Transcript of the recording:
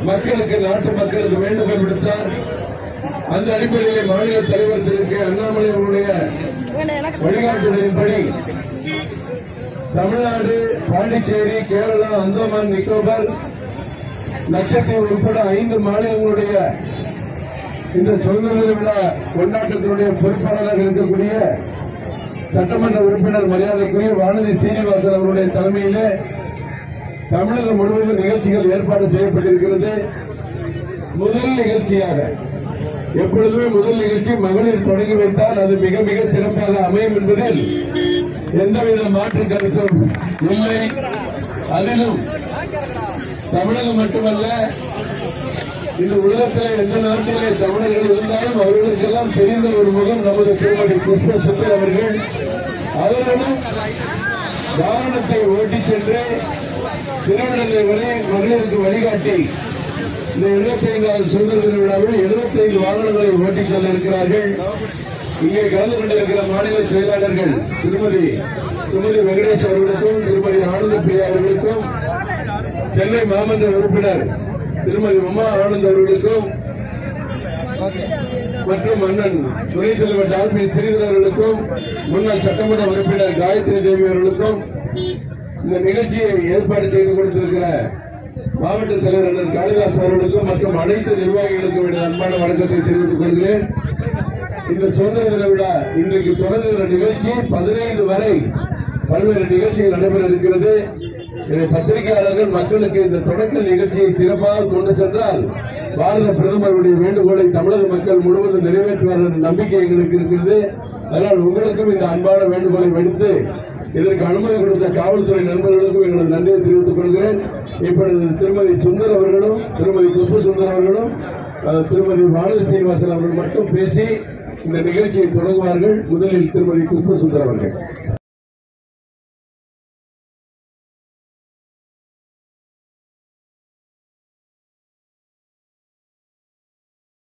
மக்களுக்கு நாட்டு மக்களுக்கு வேண்டுகோள் விடுத்தார் அந்த அடிப்படையில் மாநில தலைவர் திரு கே அண்ணாமலை அவருடைய வழிகாட்டுதலின்படி தமிழ்நாடு பாண்டிச்சேரி கேரளா அந்தமான் நிக்கோபார் லட்சத்தீவு உட்பட ஐந்து மாநிலங்களுடைய இந்த சுதந்திர தின விழா கொண்டாட்டத்தினுடைய பொறுப்பாளராக இருக்கக்கூடிய சட்டமன்ற உறுப்பினர் மரியாதைக்குரிய வானதி சீனிவாசன் அவருடைய தலைமையிலே தமிழகம் முழுவதும் நிகழ்ச்சிகள் ஏற்பாடு செய்யப்பட்டிருக்கிறது முதல் நிகழ்ச்சியாக எப்பொழுதுமே முதல் நிகழ்ச்சி மகளிர் தொடங்கி வைத்தால் அது மிக மிக சிறப்பாக அமையும் என்பதில் எந்தவித மாற்று கருத்தும் இல்லை அதிலும் தமிழகம் மட்டுமல்ல இந்த உலகத்தில் எந்த நாட்டிலே தமிழர்கள் இருந்தாலும் அவர்களுக்கெல்லாம் தெரிந்த ஒரு முகம் நமது திருமதி கிருஷ்ண சுந்தர் அவர்கள் அவர்களும் வாகனத்தை ஓட்டிச் சென்று திருவிழந்தை வரை மகளிருக்கு வழிகாட்டி இந்த எழுபத்தைந்தாவது சுதந்திர தின விழாவில் எழுபத்தைந்து வாகனங்களை ஓட்டிச் செல்ல இருக்கிறார்கள் இங்கே கலந்து கொண்டிருக்கிற மாநில செயலாளர்கள் திருமதி திருமதி வெங்கடேஷ் அவர்களுக்கும் திருமதி ஆனந்த பிரியா அவர்களுக்கும் சென்னை மாமன்ற உறுப்பினர் திருமதி உமா ஆனந்த் அவர்களுக்கும் மற்றும் அண்ணன் துணைத் தலைவர் டால்பி ஸ்ரீதர் அவர்களுக்கும் முன்னாள் சட்டமன்ற உறுப்பினர் காயத்ரி தேவி அவர்களுக்கும் இந்த நிகழ்ச்சியை ஏற்பாடு செய்து கொடுத்திருக்கிற மாவட்ட தலைவர் அண்ணன் காளிதாஸ் அவர்களுக்கும் மற்றும் அனைத்து நிர்வாகிகளுக்கும் எனது அன்பான வணக்கத்தை தெரிவித்துக் கொள்கிறேன் இந்த சுதந்திர தின விழா இன்றைக்கு தொடங்குகிற நிகழ்ச்சி பதினைந்து வரை பல்வேறு நிகழ்ச்சிகள் நடைபெற இருக்கிறது இதை பத்திரிகையாளர்கள் மக்களுக்கு இந்த தொடக்க நிகழ்ச்சியை சிறப்பாக கொண்டு சென்றால் பாரத பிரதமருடைய வேண்டுகோளை தமிழக மக்கள் முழுவதும் நிறைவேற்றுவார் என்ற நம்பிக்கை எங்களுக்கு இருக்கிறது அதனால் உங்களுக்கும் இந்த அன்பான வேண்டுகோளை விடுத்து இதற்கு அனுமதி கொடுத்த காவல்துறை நண்பர்களுக்கும் எங்களது நன்றியை தெரிவித்துக் கொள்கிறேன் இப்பொழுது திருமதி சுந்தர் அவர்களும் திருமதி குப்பு சுந்தர் அவர்களும் அஹ், திருமதி வானதி சீனிவாசன் அவர்கள் மட்டும் பேசி இந்த நிகழ்ச்சியை தொடங்குவார்கள் முதலில் திருமதி குப்பு சுந்தர் அவர்கள்